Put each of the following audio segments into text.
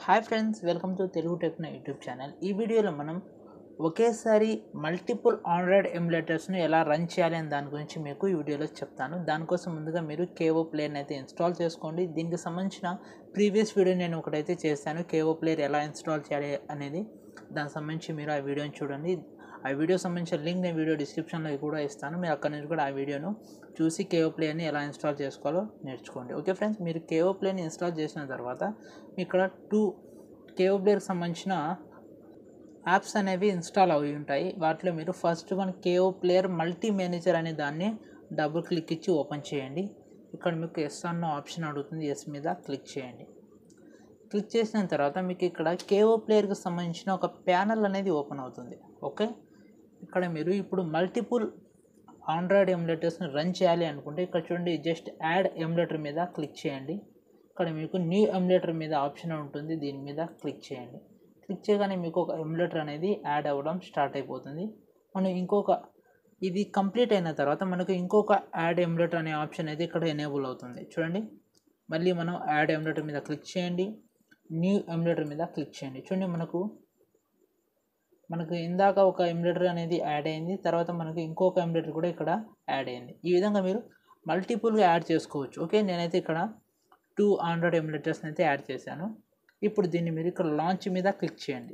hi friends welcome to Telugu techno YouTube channel ఈ వీడియోలో మనం ఒకేసారి మల్టిపుల్ ఆండ్రాయిడ్ ఎమ్యులేటర్స్ను ఎలా రన్ చేయాలి అనే దాని గురించి మీకు ఈ వీడియోలో చెప్తాను దానికోసం ముందుగా మీరు కేఓ ప్లేయర్ని అయితే ఇన్స్టాల్ చేసుకోండి దీనికి సంబంధించిన ప్రీవియస్ వీడియో నేను ఒకటైతే చేశాను కేఓ ప్లేయర్ ఎలా ఇన్స్టాల్ చేయాలి అనేది దానికి సంబంధించి మీరు ఆ వీడియోని చూడండి ఆ వీడియో సంబంధించిన లింక్ నేను వీడియో డిస్క్రిప్షన్లో కూడా ఇస్తాను మీరు అక్కడ నుంచి కూడా ఆ వీడియోను చూసి కేఓ ప్లేయర్ని ఎలా ఇన్స్టాల్ చేసుకోవాలో నేర్చుకోండి ఓకే ఫ్రెండ్స్ మీరు కేఓ ప్లేయర్ని ఇన్స్టాల్ చేసిన తర్వాత ఇక్కడ టూ కేఓ ప్లేయర్కి సంబంధించిన యాప్స్ అనేవి ఇన్స్టాల్ అవి ఉంటాయి వాటిలో మీరు first one KO player multi manager అనే దాన్ని డబుల్ క్లిక్ ఇచ్చి ఓపెన్ చేయండి ఇక్కడ మీకు ఎస్ అన్న ఆప్షన్ అడుగుతుంది ఎస్ మీద క్లిక్ చేయండి క్లిక్ చేసిన తర్వాత మీకు ఇక్కడ కేఓ ప్లేయర్కి సంబంధించిన ఒక ప్యానల్ అనేది ఓపెన్ అవుతుంది ఓకే ఇక్కడ మీరు ఇప్పుడు మల్టిపుల్ ఆండ్రాయిడ్ ఎమ్యులేటర్స్ని రన్ చేయాలి అనుకుంటే ఇక్కడ చూడండి జస్ట్ యాడ్ ఎమ్యులేటర్ మీద క్లిక్ చేయండి ఇక్కడ మీకు న్యూ ఎమ్యులేటర్ మీద ఆప్షన్ ఉంటుంది దీని మీద క్లిక్ చేయండి క్లిక్ చేయగానే మీకు ఒక ఎమ్యులేటర్ అనేది యాడ్ అవ్వడం స్టార్ట్ అయిపోతుంది మనం ఇంకొక ఇది కంప్లీట్ అయిన తర్వాత మనకు ఇంకొక యాడ్ ఎమ్యులేటర్ అనే ఆప్షన్ అయితే ఇక్కడ ఎనేబుల్ అవుతుంది చూడండి మళ్ళీ మనం యాడ్ ఎమ్యులేటర్ మీద క్లిక్ చేయండి న్యూ ఎమ్యులేటర్ మీద క్లిక్ చేయండి చూడండి మనకు మనకు ఇందాక ఒక ఎమ్యులేటర్ అనేది యాడ్ అయింది తర్వాత మనకు ఇంకొక ఎమ్యులేటర్ కూడా ఇక్కడ యాడ్ అయింది ఈ విధంగా మీరు మల్టిపుల్గా యాడ్ చేసుకోవచ్చు ఓకే నేనైతే ఇక్కడ టూ ఆండ్రాయిడ్ ఎమ్యులేటర్స్ని అయితే యాడ్ చేశాను ఇప్పుడు దీన్ని మీరు ఇక్కడ లాంచ్ మీద క్లిక్ చేయండి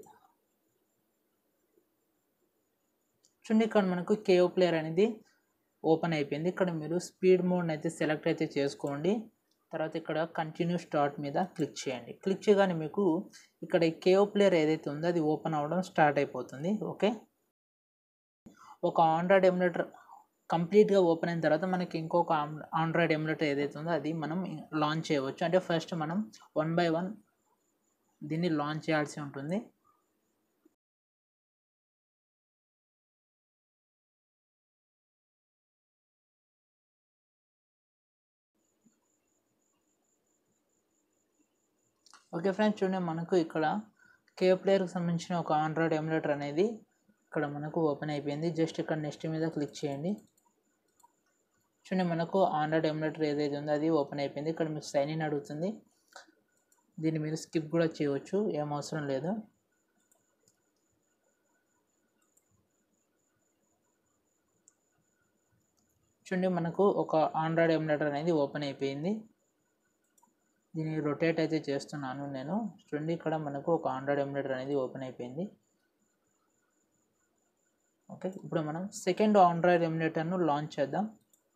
చూడండి ఇక్కడ మనకు కేఓ ప్లేయర్ అనేది ఓపెన్ అయిపోయింది ఇక్కడ మీరు స్పీడ్ మోడ్ అయితే సెలెక్ట్ అయితే చేసుకోండి తర్వాత ఇక్కడ కంటిన్యూ స్టార్ట్ మీద క్లిక్ చేయండి క్లిక్ చేయగానే మీకు ఇక్కడ ఈ కేఓ ప్లేయర్ ఏదైతే ఉందో అది ఓపెన్ అవ్వడం స్టార్ట్ అయిపోతుంది ఓకే ఒక ఆండ్రాయిడ్ ఎమ్యులేటర్ కంప్లీట్గా ఓపెన్ అయిన తర్వాత మనకి ఇంకొక ఆండ్రాయిడ్ ఎమ్యులేటర్ ఏదైతే ఉందో అది మనం లాంచ్ చేయవచ్చు అంటే ఫస్ట్ మనం వన్ బై వన్ దీన్ని లాంచ్ చేయాల్సి ఉంటుంది ఓకే ఫ్రెండ్స్ చూడండి మనకు ఇక్కడ కే ప్లేయర్కి సంబంధించిన ఒక ఆండ్రాయిడ్ ఎమ్యులేటర్ అనేది ఇక్కడ మనకు ఓపెన్ అయిపోయింది జస్ట్ ఇక్కడ నెక్స్ట్ మీద క్లిక్ చేయండి చూడండి మనకు ఆండ్రాయిడ్ ఎమ్యులేటర్ ఏదైతే ఉందో అది ఓపెన్ అయిపోయింది ఇక్కడ మీకు సైన్ ఇన్ అడుగుతుంది దీన్ని మీరు స్కిప్ కూడా చేయవచ్చు ఏం అవసరం లేదు చూడండి మనకు ఒక ఆండ్రాయిడ్ ఎమ్యులేటర్ అనేది ఓపెన్ అయిపోయింది దీన్ని రొటేట్ అయితే చేస్తున్నాను నేను చూడండి ఇక్కడ మనకు ఒక ఆండ్రాయిడ్ ఎమ్యులేటర్ అనేది ఓపెన్ అయిపోయింది ఓకే ఇప్పుడు మనం సెకండ్ ఆండ్రాయిడ్ ఎమ్యులేటర్ను లాంచ్ చేద్దాం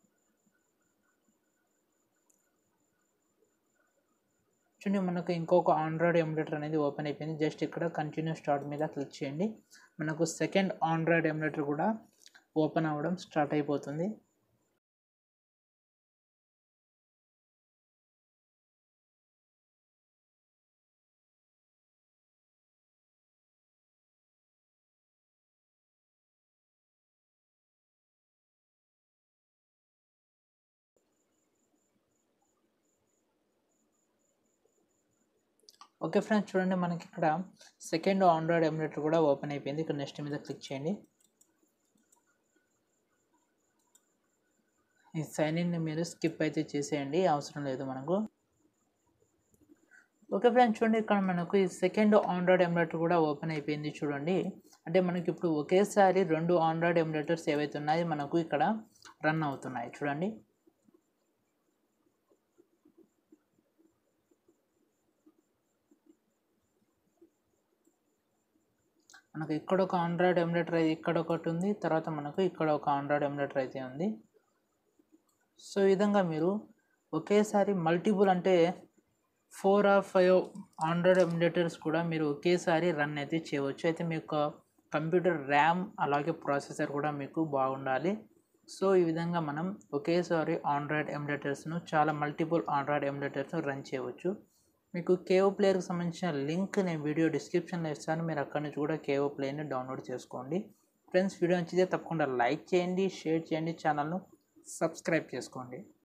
చూడండి మనకు ఇంకొక ఆండ్రాయిడ్ ఎమ్యులేటర్ అనేది ఓపెన్ అయిపోయింది జస్ట్ ఇక్కడ కంటిన్యూ స్టార్ట్ మీద క్లిక్ చేయండి మనకు సెకండ్ ఆండ్రాయిడ్ ఎమ్యులేటర్ కూడా ఓపెన్ అవ్వడం స్టార్ట్ అయిపోతుంది ఓకే ఫ్రెండ్స్ చూడండి మనకి ఇక్కడ సెకండ్ ఆండ్రాయిడ్ ఎమ్యులేటర్ కూడా ఓపెన్ అయిపోయింది ఇక్కడ నెక్స్ట్ మీద క్లిక్ చేయండి ఈ సైన్ ఇన్ మీరు స్కిప్ అయితే చేసేయండి అవసరం లేదు మనకు ఓకే ఫ్రెండ్స్ చూడండి ఇక్కడ మనకు ఈ సెకండ్ ఆండ్రాయిడ్ ఎమ్యులేటర్ కూడా ఓపెన్ అయిపోయింది చూడండి అంటే మనకి ఇప్పుడు ఒకేసారి రెండు ఆండ్రాయిడ్ ఎమ్యులేటర్స్ ఏవైతే ఉన్నాయో మనకు ఇక్కడ రన్ అవుతున్నాయి చూడండి మనకు ఇక్కడ ఒక ఆండ్రాయిడ్ ఎమ్యులేటర్ ఇక్కడ ఒకటి ఉంది తర్వాత మనకు ఇక్కడ ఒక ఆండ్రాయిడ్ ఎమ్యులేటర్ అయితే ఉంది సో ఈ విధంగా మీరు ఒకేసారి మల్టిపుల్ అంటే four or five Android emulators కూడా మీరు ఒకేసారి రన్ అయితే చేయవచ్చు అయితే మీ యొక్క కంప్యూటర్ ర్యామ్ అలాగే ప్రాసెసర్ కూడా మీకు బాగుండాలి సో ఈ విధంగా మనం ఒకేసారి ఆండ్రాయిడ్ ఎమ్యులేటర్స్ను చాలా మల్టిపుల్ ఆండ్రాయిడ్ ఎమ్యులేటర్స్ను రన్ చేయవచ్చు మీకు కేఓ ప్లేయర్కి సంబంధించిన లింక్ నేను వీడియో డిస్క్రిప్షన్లో ఇస్తాను మీరు అక్కడి నుంచి కూడా కేఓ ప్లేయర్ని డౌన్లోడ్ చేసుకోండి ఫ్రెండ్స్ వీడియో నచ్చితే తప్పకుండా లైక్ చేయండి షేర్ చేయండి ఛానల్ను సబ్స్క్రైబ్ చేసుకోండి